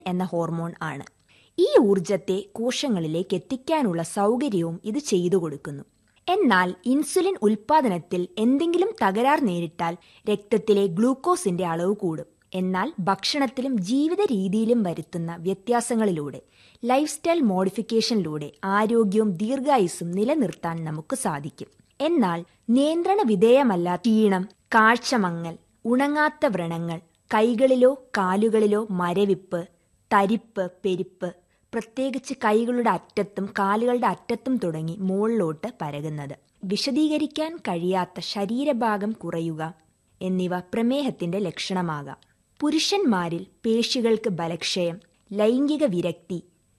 എന്ന ഹോർമോൺ ആണ് ഈ ഊർജത്തെ കോശങ്ങളിലേക്ക് എത്തിക്കാനുള്ള സൗകര്യവും ഇത് ചെയ്തു കൊടുക്കുന്നു എന്നാൽ ഇൻസുലിൻ ഉൽപാദനത്തിൽ എന്തെങ്കിലും തകരാർ നേരിട്ടാൽ രക്തത്തിലെ ഗ്ലൂക്കോസിന്റെ അളവ് കൂടും എന്നാൽ ഭക്ഷണത്തിലും ജീവിത രീതിയിലും വരുത്തുന്ന വ്യത്യാസങ്ങളിലൂടെ ലൈഫ് സ്റ്റൈൽ മോഡിഫിക്കേഷനിലൂടെ ആരോഗ്യവും ദീർഘായുസ്സും നിലനിർത്താൻ നമുക്ക് സാധിക്കും എന്നാൽ നിയന്ത്രണ വിധേയമല്ല ക്ഷീണം കാഴ്ചമങ്ങൽ ഉണങ്ങാത്ത വ്രണങ്ങൾ കൈകളിലോ കാലുകളിലോ മരവിപ്പ് തരിപ്പ് പെരിപ്പ് പ്രത്യേകിച്ച് കൈകളുടെ അറ്റത്തും കാലുകളുടെ അറ്റത്തും തുടങ്ങി മുകളിലോട്ട് പരകുന്നത് വിശദീകരിക്കാൻ കഴിയാത്ത ശരീരഭാഗം കുറയുക എന്നിവ പ്രമേഹത്തിന്റെ ലക്ഷണമാകാം പുരുഷന്മാരിൽ പേശികൾക്ക് ബലക്ഷയം ലൈംഗിക വിരക്തി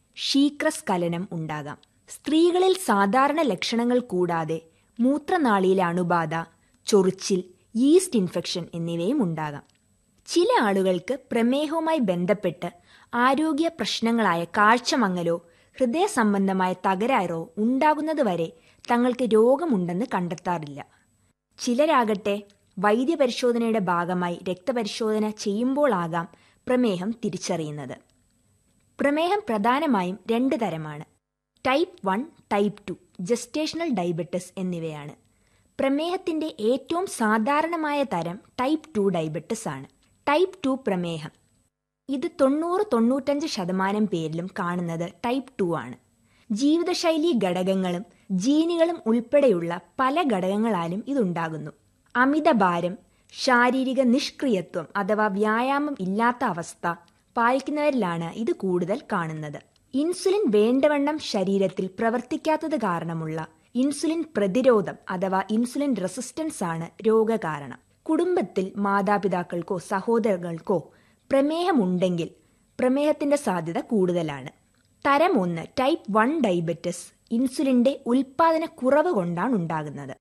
ശീക്രസ്ഖലനം ഉണ്ടാകാം സ്ത്രീകളിൽ സാധാരണ ലക്ഷണങ്ങൾ കൂടാതെ മൂത്രനാളിയിലെ അണുബാധ ചൊറിച്ചിൽ ഈസ്റ്റ് ഇൻഫെക്ഷൻ എന്നിവയും ഉണ്ടാകാം ചില ആളുകൾക്ക് പ്രമേഹവുമായി ബന്ധപ്പെട്ട് ആരോഗ്യ പ്രശ്നങ്ങളായ കാഴ്ചമങ്ങലോ ഹൃദയ സംബന്ധമായ തകരാറോ ഉണ്ടാകുന്നതുവരെ തങ്ങൾക്ക് രോഗമുണ്ടെന്ന് കണ്ടെത്താറില്ല ചിലരാകട്ടെ വൈദ്യപരിശോധനയുടെ ഭാഗമായി രക്തപരിശോധന ചെയ്യുമ്പോഴാകാം പ്രമേഹം തിരിച്ചറിയുന്നത് പ്രമേഹം പ്രധാനമായും രണ്ട് തരമാണ് type one type two gestational diabetes എന്നിവയാണ് പ്രമേഹത്തിന്റെ ഏറ്റവും സാധാരണമായ തരം ടൈപ്പ് ടു ഡയബറ്റിസ് ആണ് ടൈപ്പ് ടു പ്രമേഹം ഇത് തൊണ്ണൂറ് തൊണ്ണൂറ്റഞ്ച് ശതമാനം പേരിലും കാണുന്നത് ടൈപ്പ് ടു ആണ് ജീവിതശൈലി ഘടകങ്ങളും ജീനുകളും ഉൾപ്പെടെയുള്ള പല ഘടകങ്ങളാലും ഇതുണ്ടാകുന്നു അമിതഭാരം ശാരീരിക നിഷ്ക്രിയത്വം അഥവാ വ്യായാമം ഇല്ലാത്ത അവസ്ഥ പാലിക്കുന്നവരിലാണ് ഇത് കൂടുതൽ കാണുന്നത് ഇൻസുലിൻ വേണ്ടവണ്ണം ശരീരത്തിൽ പ്രവർത്തിക്കാത്തത് കാരണമുള്ള ഇൻസുലിൻ പ്രതിരോധം അഥവാ ഇൻസുലിൻ റെസിസ്റ്റൻസ് ആണ് രോഗകാരണം കുടുംബത്തിൽ മാതാപിതാക്കൾക്കോ സഹോദരങ്ങൾക്കോ പ്രമേഹമുണ്ടെങ്കിൽ പ്രമേഹത്തിന്റെ സാധ്യത കൂടുതലാണ് തരം ഒന്ന് ടൈപ്പ് വൺ ഡയബറ്റിസ് ഇൻസുലിന്റെ ഉൽപാദന കുറവ് കൊണ്ടാണ് ഉണ്ടാകുന്നത്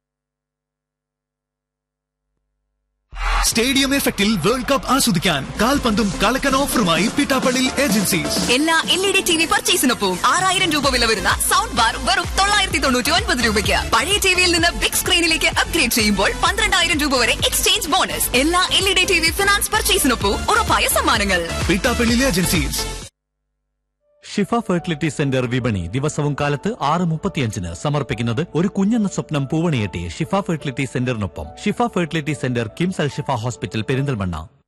സ്റ്റേഡിയം എഫക്റ്റിൽ വേൾഡ് കപ്പ് ആസ്വദിക്കാൻ കാൽപന്തും കളക്കൻ ഓഫറുമായി പിട്ടാപ്പള്ളി ഏജൻസീസ് എല്ലാ L E D T V പർച്ചേസിനൊപ്പം ആറായിരം രൂപ വില വരുന്ന സൗണ്ട് ബാർ വെറും തൊള്ളായിരത്തി തൊണ്ണൂറ്റി ഒൻപത് രൂപയ്ക്ക് പഴയ ടിവിയിൽ നിന്ന് ബിഗ് സ്ക്രീനിലേക്ക് അപ്ഗ്രേഡ് ചെയ്യുമ്പോൾ പന്ത്രണ്ടായിരം രൂപ വരെ എക്സ്ചേഞ്ച് ബോണസ് എല്ലാ L E D T V finance പർച്ചേസിനൊപ്പം ഉറപ്പായ സമ്മാനങ്ങൾ Pittappilly agencies Shifa fertility centre വിപണി ദിവസവും കാലത്ത് ആറ് മുപ്പത്തിയഞ്ചിന് സമർപ്പിക്കുന്നത് ഒരു കുഞ്ഞെന്ന സ്വപ്നം പൂവണിയെട്ടി ഷിഫ ഫെർട്ടിലിറ്റി സെന്ററിനൊപ്പം Shifa fertility centre KIMS Al Shifa hospital Perinthalmanna